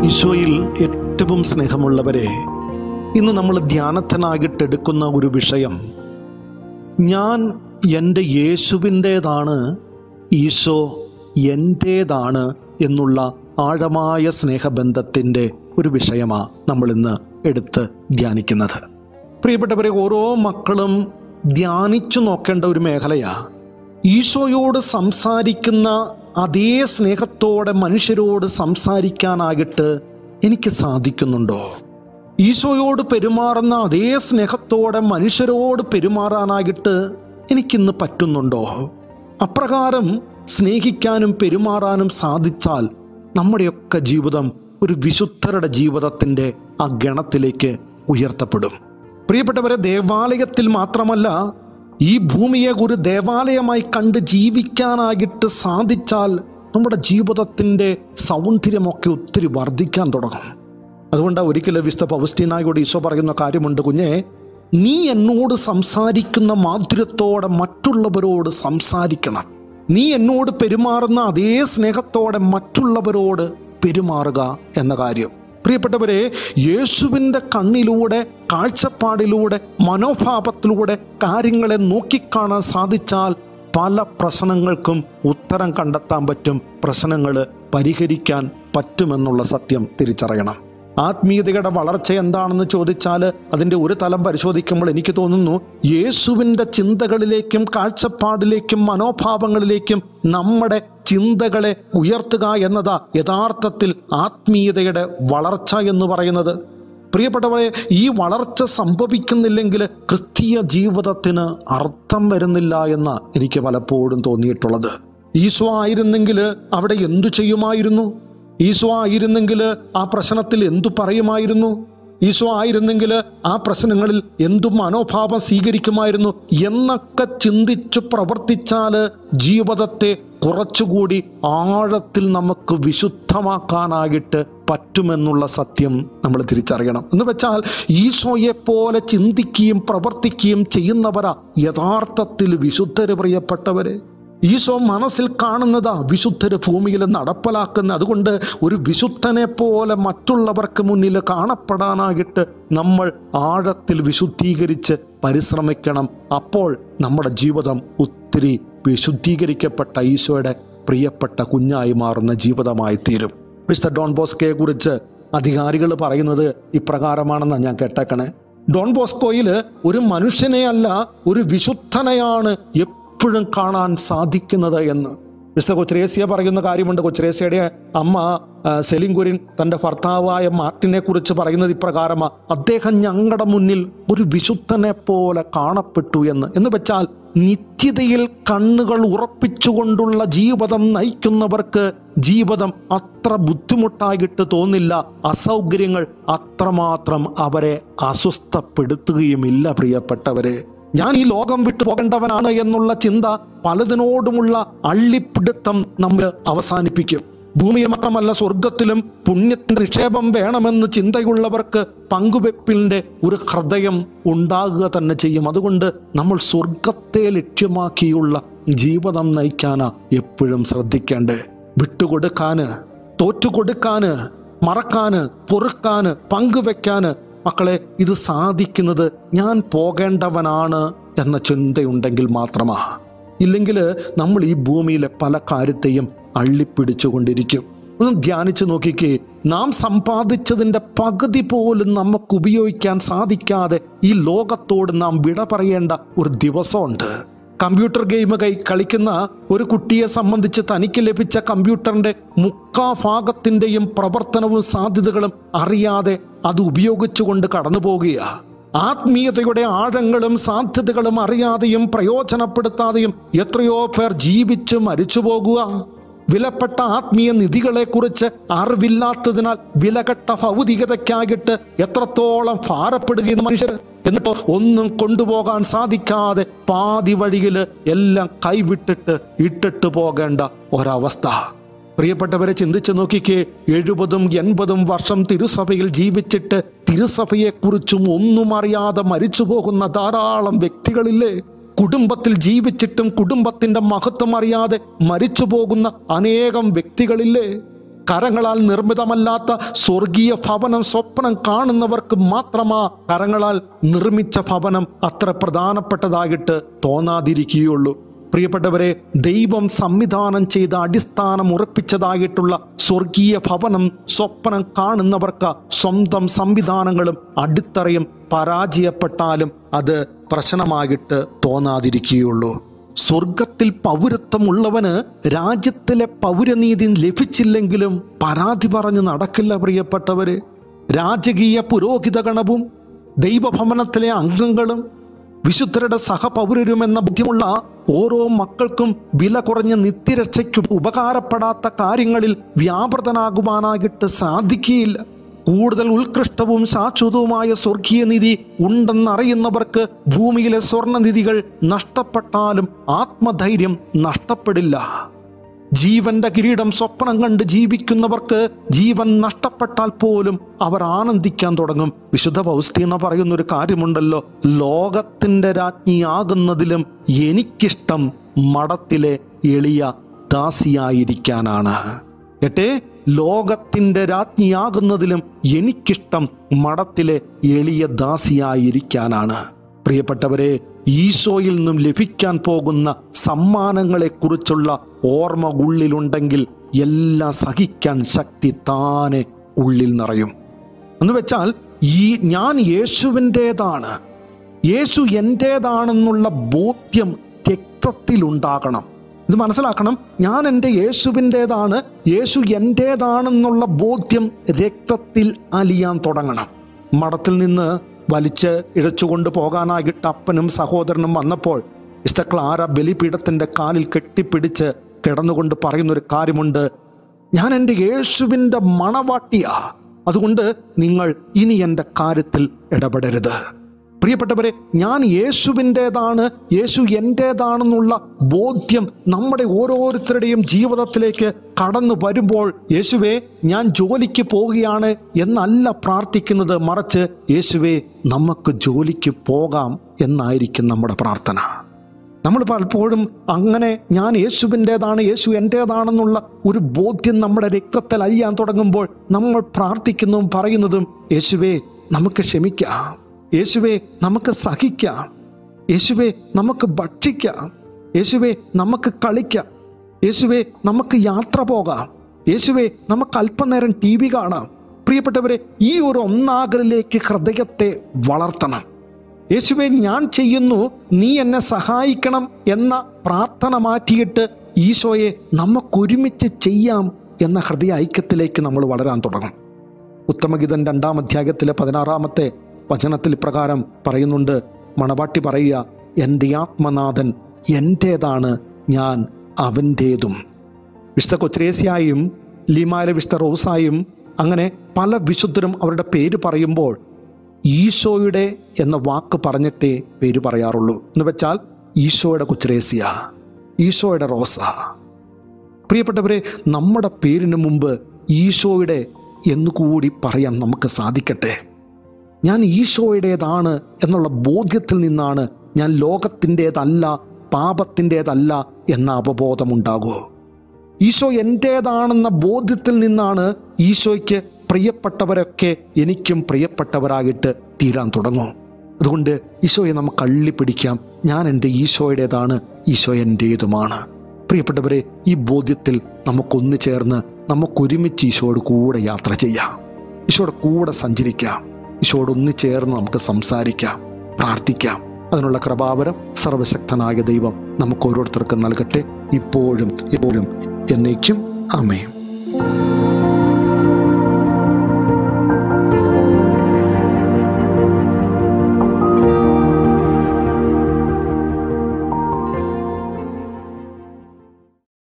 ഈശോയിൽ ഏറ്റവും സ്നേഹമുള്ളവരെ ഇന്ന് നമ്മൾ ധ്യാനത്തിനായിട്ടെടുക്കുന്ന ഒരു വിഷയം ഞാൻ എൻ്റെ യേശുവിൻ്റേതാണ് ഈശോ എൻ്റേതാണ് എന്നുള്ള ആഴമായ സ്നേഹബന്ധത്തിൻ്റെ ഒരു വിഷയമാണ് നമ്മൾ ഇന്ന് എടുത്ത് ധ്യാനിക്കുന്നത് പ്രിയപ്പെട്ടവരെ ഓരോ മക്കളും ധ്യാനിച്ചു നോക്കേണ്ട ഒരു മേഖലയാണ് ഈശോയോട് സംസാരിക്കുന്ന അതേ സ്നേഹത്തോടെ മനുഷ്യരോട് സംസാരിക്കാനായിട്ട് എനിക്ക് സാധിക്കുന്നുണ്ടോ ഈശോയോട് പെരുമാറുന്ന അതേ സ്നേഹത്തോടെ മനുഷ്യരോട് പെരുമാറാനായിട്ട് എനിക്കിന്ന് പറ്റുന്നുണ്ടോ അപ്രകാരം സ്നേഹിക്കാനും പെരുമാറാനും സാധിച്ചാൽ നമ്മുടെയൊക്കെ ജീവിതം ഒരു വിശുദ്ധരുടെ ജീവിതത്തിൻ്റെ ആ ഗണത്തിലേക്ക് ഉയർത്തപ്പെടും പ്രിയപ്പെട്ടവരെ ദേവാലയത്തിൽ മാത്രമല്ല ഈ ഭൂമിയെ ഒരു ദേവാലയമായി കണ്ട് ജീവിക്കാനായിട്ട് സാധിച്ചാൽ നമ്മുടെ ജീവിതത്തിൻ്റെ സൗന്ദര്യമൊക്കെ ഒത്തിരി വർദ്ധിക്കാൻ തുടങ്ങും അതുകൊണ്ട് ഒരിക്കലും വിശുദ്ധ പൗസ്റ്റീനായോട് ഈശോ പറയുന്ന കാര്യമുണ്ട് കുഞ്ഞെ നീ എന്നോട് സംസാരിക്കുന്ന മാധുര്യത്തോടെ മറ്റുള്ളവരോട് സംസാരിക്കണം നീ എന്നോട് പെരുമാറുന്ന അതേ സ്നേഹത്തോടെ മറ്റുള്ളവരോട് പെരുമാറുക എന്ന കാര്യം പ്രിയപ്പെട്ടവരെ യേശുവിൻ്റെ കണ്ണിലൂടെ കാഴ്ചപ്പാടിലൂടെ മനോഭാവത്തിലൂടെ കാര്യങ്ങളെ നോക്കിക്കാണാൻ സാധിച്ചാൽ പല പ്രശ്നങ്ങൾക്കും ഉത്തരം കണ്ടെത്താൻ പറ്റും പ്രശ്നങ്ങൾ പരിഹരിക്കാൻ പറ്റുമെന്നുള്ള സത്യം തിരിച്ചറിയണം ആത്മീയതയുടെ വളർച്ച എന്താണെന്ന് ചോദിച്ചാൽ അതിൻ്റെ ഒരു തലം പരിശോധിക്കുമ്പോൾ എനിക്ക് തോന്നുന്നു യേശുവിൻ്റെ ചിന്തകളിലേക്കും കാഴ്ചപ്പാടിലേക്കും മനോഭാവങ്ങളിലേക്കും നമ്മുടെ ചിന്തകളെ ഉയർത്തുക എന്നതാ യഥാർത്ഥത്തിൽ ആത്മീയതയുടെ വളർച്ച എന്ന് പറയുന്നത് പ്രിയപ്പെട്ടവരെ ഈ വളർച്ച സംഭവിക്കുന്നില്ലെങ്കിൽ ക്രിസ്തീയ ജീവിതത്തിന് അർത്ഥം വരുന്നില്ല എന്ന് എനിക്ക് പലപ്പോഴും തോന്നിയിട്ടുള്ളത് ഈശോ ആയിരുന്നെങ്കിൽ അവിടെ എന്തു ചെയ്യുമായിരുന്നു ഈശോ ആയിരുന്നെങ്കിൽ ആ പ്രശ്നത്തിൽ എന്തു പറയുമായിരുന്നു ഈശോ ആയിരുന്നെങ്കിൽ ആ പ്രശ്നങ്ങളിൽ എന്തു മനോഭാവം സ്വീകരിക്കുമായിരുന്നു എന്നൊക്കെ ചിന്തിച്ചു പ്രവർത്തിച്ചാൽ ജീവിതത്തെ കുറച്ചുകൂടി ആഴത്തിൽ നമുക്ക് വിശുദ്ധമാക്കാനായിട്ട് പറ്റുമെന്നുള്ള സത്യം നമ്മൾ തിരിച്ചറിയണം എന്ന് വെച്ചാൽ ഈശോയെ പോലെ ചിന്തിക്കുകയും പ്രവർത്തിക്കുകയും ചെയ്യുന്നവരാ യഥാർത്ഥത്തിൽ വിശുദ്ധര് പ്രിയപ്പെട്ടവരെ ഈശോ മനസ്സിൽ കാണുന്നതാ വിശുദ്ധര് ഭൂമിയിൽ നടപ്പിലാക്കുന്ന അതുകൊണ്ട് ഒരു വിശുദ്ധനെ പോലെ മറ്റുള്ളവർക്ക് മുന്നിൽ കാണപ്പെടാനായിട്ട് നമ്മൾ ആഴത്തിൽ വിശുദ്ധീകരിച്ച് പരിശ്രമിക്കണം അപ്പോൾ നമ്മുടെ ജീവിതം ഒത്തിരി വിശുദ്ധീകരിക്കപ്പെട്ട ഈശോയുടെ പ്രിയപ്പെട്ട കുഞ്ഞായി മാറുന്ന ജീവിതമായി തീരും മിസ്റ്റർ ഡോൺ ബോസ്കയെ കുറിച്ച് അധികാരികൾ പറയുന്നത് ഇപ്രകാരമാണെന്നാണ് ഞാൻ കേട്ടേക്കണേ ഡോൺ ബോസ്കോയിൽ ഒരു മനുഷ്യനെ അല്ല ഒരു വിശുദ്ധനെയാണ് എപ്പോഴും കാണാൻ സാധിക്കുന്നത് എന്ന് മിസ്റ്റർ കൊച്ചുരേസ്യ പറയുന്ന കാര്യമുണ്ട് കൊച്ചുരേസ്യയുടെ അമ്മ ആ, സെലിം കുര്യൻ തൻ്റെ ഭർത്താവായ മാർട്ടിനെ കുറിച്ച് പറയുന്നത് ഇപ്രകാരമാ അദ്ദേഹം ഞങ്ങളുടെ മുന്നിൽ ഒരു വിശുദ്ധനെ പോലെ കാണപ്പെട്ടു എന്ന് എന്ന് വെച്ചാൽ നിത്യതയിൽ കണ്ണുകൾ ഉറപ്പിച്ചുകൊണ്ടുള്ള ജീവിതം നയിക്കുന്നവർക്ക് ജീവിതം അത്ര ബുദ്ധിമുട്ടായിട്ട് തോന്നില്ല അസൗകര്യങ്ങൾ അത്രമാത്രം അവരെ അസ്വസ്ഥപ്പെടുത്തുകയുമില്ല പ്രിയപ്പെട്ടവരെ ഞാൻ ഈ ലോകം വിട്ടു പോകേണ്ടവനാണ് എന്നുള്ള ചിന്ത പലതിനോടുമുള്ള അള്ളിപ്പിടുത്തം നമ്മൾ അവസാനിപ്പിക്കും ഭൂമിയിൽ മാത്രമല്ല സ്വർഗത്തിലും പുണ്യത്തിന്റെ നിക്ഷേപം വേണമെന്ന് ചിന്തയുള്ളവർക്ക് പങ്കുവെപ്പിന്റെ ഒരു ഹൃദയം ഉണ്ടാകുക തന്നെ ചെയ്യും അതുകൊണ്ട് നമ്മൾ സ്വർഗത്തെ ലക്ഷ്യമാക്കിയുള്ള ജീവിതം നയിക്കാനാ എപ്പോഴും ശ്രദ്ധിക്കേണ്ടേ വിട്ടുകൊടുക്കാന് തോറ്റുകൊടുക്കാന് മറക്കാന് പൊറുക്കാന് പങ്കുവെക്കാന് മക്കളെ ഇത് സാധിക്കുന്നത് ഞാൻ പോകേണ്ടവനാണ് എന്ന ചിന്തയുണ്ടെങ്കിൽ മാത്രമാ ഇല്ലെങ്കിൽ നമ്മൾ ഈ ഭൂമിയിലെ പല കാര്യത്തെയും അള്ളിപ്പിടിച്ചുകൊണ്ടിരിക്കും ഒന്ന് ധ്യാനിച്ചു നോക്കിക്കേ നാം സമ്പാദിച്ചതിൻ്റെ പകുതി പോലും നമുക്ക് ഉപയോഗിക്കാൻ സാധിക്കാതെ ഈ ലോകത്തോട് നാം വിട പറയേണ്ട ഒരു ദിവസമുണ്ട് കമ്പ്യൂട്ടർ ഗെയിം കൈ കളിക്കുന്ന ഒരു കുട്ടിയെ സംബന്ധിച്ച് തനിക്ക് ലഭിച്ച കമ്പ്യൂട്ടറിന്റെ മുക്കാ ഭാഗത്തിന്റെയും പ്രവർത്തനവും സാധ്യതകളും അറിയാതെ അത് ഉപയോഗിച്ചുകൊണ്ട് കടന്നു പോകുക ആത്മീയതയുടെ ആഴങ്ങളും സാധ്യതകളും അറിയാതെയും പ്രയോജനപ്പെടുത്താതെയും എത്രയോ പേർ ജീവിച്ച് മരിച്ചു പോകുക വിലപ്പെട്ട ആത്മീയ നിധികളെക്കുറിച്ച് അറിവില്ലാത്തതിനാൽ വിലകെട്ട ഭൗതികതയ്ക്കായിട്ട് എത്രത്തോളം ഭാരപ്പെടുകയും മനുഷ്യർ എന്നിട്ടോ ഒന്നും കൊണ്ടുപോകാൻ സാധിക്കാതെ പാതി വഴിയിൽ എല്ലാം കൈവിട്ടിട്ട് ഇട്ടിട്ട് പോകേണ്ട ഒരവസ്ഥ പ്രിയപ്പെട്ടവരെ ചിന്തിച്ചു നോക്കിക്കേ എഴുപതും എൺപതും വർഷം തിരുസഭയിൽ ജീവിച്ചിട്ട് തിരുസഭയെക്കുറിച്ചും ഒന്നും അറിയാതെ മരിച്ചു പോകുന്ന ധാരാളം വ്യക്തികളില്ലേ കുടുംബത്തിൽ ജീവിച്ചിട്ടും കുടുംബത്തിന്റെ മഹത്വം അറിയാതെ മരിച്ചു പോകുന്ന അനേകം വ്യക്തികളില്ലേ കരങ്ങളാൽ നിർമ്മിതമല്ലാത്ത സ്വർഗീയ ഭവനം സ്വപ്നം കാണുന്നവർക്ക് മാത്രമാ കരങ്ങളാൽ നിർമ്മിച്ച ഭവനം അത്ര പ്രധാനപ്പെട്ടതായിട്ട് തോന്നാതിരിക്കുകയുള്ളൂ പ്രിയപ്പെട്ടവരെ ദൈവം സംവിധാനം ചെയ്ത അടിസ്ഥാനം ഉറപ്പിച്ചതായിട്ടുള്ള സ്വർഗീയ ഭവനം സ്വപ്നം കാണുന്നവർക്ക് സ്വന്തം സംവിധാനങ്ങളും അടിത്തറയും പരാജയപ്പെട്ടാലും അത് പ്രശ്നമായിട്ട് തോന്നാതിരിക്കുകയുള്ളൂ സ്വർഗത്തിൽ പൗരത്വമുള്ളവന് രാജ്യത്തിലെ പൗരനീതി ലഭിച്ചില്ലെങ്കിലും പരാതി പറഞ്ഞ് നടക്കില്ല പ്രിയപ്പെട്ടവര് രാജകീയ പുരോഹിത ഗണവും ദൈവഭവനത്തിലെ അംഗങ്ങളും വിശുദ്ധരുടെ സഹപൗരരും എന്ന ബുദ്ധിമുള്ള ഓരോ മക്കൾക്കും വില കുറഞ്ഞ നിത്യരക്ഷയ്ക്ക് ഉപകാരപ്പെടാത്ത കാര്യങ്ങളിൽ വ്യാപൃതനാകുവാനായിട്ട് സാധിക്കുകയില്ല കൂടുതൽ ഉത്കൃഷ്ടവും ശാശ്വതവുമായ സ്വർഗീയ നിധി ഉണ്ടെന്നറിയുന്നവർക്ക് ഭൂമിയിലെ സ്വർണനിധികൾ നഷ്ടപ്പെട്ടാലും ആത്മധൈര്യം നഷ്ടപ്പെടില്ല ജീവന്റെ കിരീടം സ്വപ്നം കണ്ട് ജീവിക്കുന്നവർക്ക് ജീവൻ നഷ്ടപ്പെട്ടാൽ പോലും അവർ ആനന്ദിക്കാൻ തുടങ്ങും വിശുദ്ധ പൗസ്റ്റീന പറയുന്ന ഒരു കാര്യമുണ്ടല്ലോ ലോകത്തിന്റെ രാജ്ഞിയാകുന്നതിലും എനിക്കിഷ്ടം മഠത്തിലെ എളിയ ദാസിയായിരിക്കാനാണ് കേട്ടേ ലോകത്തിന്റെ രാജ്ഞിയാകുന്നതിലും എനിക്കിഷ്ടം മഠത്തിലെ എളിയ ദാസിയായിരിക്കാനാണ് പ്രിയപ്പെട്ടവരെ ഈശോയിൽ നിന്നും ലഭിക്കാൻ പോകുന്ന സമ്മാനങ്ങളെക്കുറിച്ചുള്ള ഓർമ്മ ഉള്ളിലുണ്ടെങ്കിൽ എല്ലാം സഹിക്കാൻ ശക്തി താനെ ഉള്ളിൽ നിറയും എന്ന് വെച്ചാൽ ഈ ഞാൻ യേശുവിൻ്റെതാണ് യേശു എൻ്റേതാണെന്നുള്ള ബോധ്യം രക്തത്തിലുണ്ടാകണം ഇത് മനസ്സിലാക്കണം ഞാൻ എൻ്റെ യേശുവിൻ്റെതാണ് യേശു എൻ്റേതാണെന്നുള്ള ബോധ്യം രക്തത്തിൽ അലിയാൻ തുടങ്ങണം മഠത്തിൽ നിന്ന് വലിച്ച് ഇഴച്ചുകൊണ്ട് പോകാനായിട്ട് അപ്പനും സഹോദരനും വന്നപ്പോൾ വിശുദ്ധ ക്ലാര ബലിപീഠത്തിന്റെ കാലിൽ കെട്ടിപ്പിടിച്ച് കിടന്നുകൊണ്ട് പറയുന്നൊരു കാര്യമുണ്ട് ഞാൻ എൻ്റെ യേശുവിൻ്റെ മണവാട്ടിയാ അതുകൊണ്ട് നിങ്ങൾ ഇനി എൻ്റെ കാര്യത്തിൽ ഇടപെടരുത് പ്രിയപ്പെട്ടവരെ ഞാൻ യേശുവിൻ്റെതാണ് യേശു എൻ്റേതാണെന്നുള്ള ബോധ്യം നമ്മുടെ ഓരോരുത്തരുടെയും ജീവിതത്തിലേക്ക് കടന്നു വരുമ്പോൾ യേശുവെ ഞാൻ ജോലിക്ക് പോവുകയാണ് എന്നല്ല പ്രാർത്ഥിക്കുന്നത് മറിച്ച് യേശുവെ നമുക്ക് ജോലിക്ക് പോകാം എന്നായിരിക്കും നമ്മുടെ പ്രാർത്ഥന നമ്മൾ പലപ്പോഴും അങ്ങനെ ഞാൻ യേശുവിൻ്റെതാണ് യേശു എൻ്റേതാണെന്നുള്ള ഒരു ബോധ്യം നമ്മുടെ രക്തത്തിൽ അലിയാൻ തുടങ്ങുമ്പോൾ നമ്മൾ പ്രാർത്ഥിക്കുന്നതും പറയുന്നതും യേശുവെ നമുക്ക് ക്ഷമിക്കാം യേശുവെ നമുക്ക് സഹിക്കാം യേശുവെ നമുക്ക് ഭക്ഷിക്കാം യേശുവെ നമുക്ക് കളിക്കാം യേശുവെ നമുക്ക് യാത്ര പോകാം യേശുവെ നമുക്ക് അല്പനേരം ടി വി കാണാം പ്രിയപ്പെട്ടവരെ ഈ ഒരു ഒന്നാകലിലേക്ക് ഹൃദയത്തെ വളർത്തണം യേശുവെ ഞാൻ ചെയ്യുന്നു നീ എന്നെ സഹായിക്കണം എന്ന പ്രാർത്ഥന മാറ്റിയിട്ട് ഈശോയെ നമുക്കൊരുമിച്ച് ചെയ്യാം എന്ന ഹൃദയ ഐക്യത്തിലേക്ക് നമ്മൾ വളരാൻ തുടങ്ങും ഉത്തമഗീതൻ രണ്ടാം അധ്യായത്തിലെ പതിനാറാമത്തെ വചനത്തിൽ പ്രകാരം പറയുന്നുണ്ട് മണവാട്ടി പറയുക എൻ്റെ ആത്മനാഥൻ എൻ്റേതാണ് ഞാൻ അവൻ്റേതും വിശുദ്ധ കൊച്ചിരേസ്യായും ലീമായിലെ വിശുദ്ധ റോസായും അങ്ങനെ പല വിശുദ്ധരും അവരുടെ പേര് പറയുമ്പോൾ ഈശോയുടെ എന്ന വാക്ക് പറഞ്ഞിട്ടേ പേര് പറയാറുള്ളൂ എന്ന് വെച്ചാൽ ഈശോയുടെ കൊച്ചിരേസ്യ ഈശോയുടെ റോസ പ്രിയപ്പെട്ടവരെ നമ്മുടെ പേരിന് മുമ്പ് ഈശോയുടെ എന്നുകൂടി പറയാൻ നമുക്ക് സാധിക്കട്ടെ ഞാൻ ഈശോയുടേതാണ് എന്നുള്ള ബോധ്യത്തിൽ നിന്നാണ് ഞാൻ ലോകത്തിൻ്റെതല്ല പാപത്തിൻ്റെതല്ല എന്ന അവബോധമുണ്ടാകൂ ഈശോ എൻ്റേതാണെന്ന ബോധ്യത്തിൽ നിന്നാണ് ഈശോയ്ക്ക് പ്രിയപ്പെട്ടവരൊക്കെ എനിക്കും പ്രിയപ്പെട്ടവരായിട്ട് തീരാൻ തുടങ്ങും അതുകൊണ്ട് ഈശോയെ നമുക്ക് അള്ളിപ്പിടിക്കാം ഞാൻ എൻ്റെ ഈശോയുടേതാണ് ഈശോ എൻ്റേതുമാണ് പ്രിയപ്പെട്ടവരെ ഈ ബോധ്യത്തിൽ നമുക്കൊന്നു ചേർന്ന് നമുക്കൊരുമിച്ച് ഈശോയോട് കൂടെ യാത്ര ചെയ്യാം ഈശോയുടെ കൂടെ സഞ്ചരിക്കാം ഈശോയോട് ഒന്ന് ചേർന്ന് നമുക്ക് സംസാരിക്കാം പ്രാർത്ഥിക്കാം അതിനുള്ള കൃപാവരം സർവശക്തനായ ദൈവം നമുക്ക് ഓരോരുത്തർക്കും നൽകട്ടെ ഇപ്പോഴും എപ്പോഴും എന്നേക്കും അമേ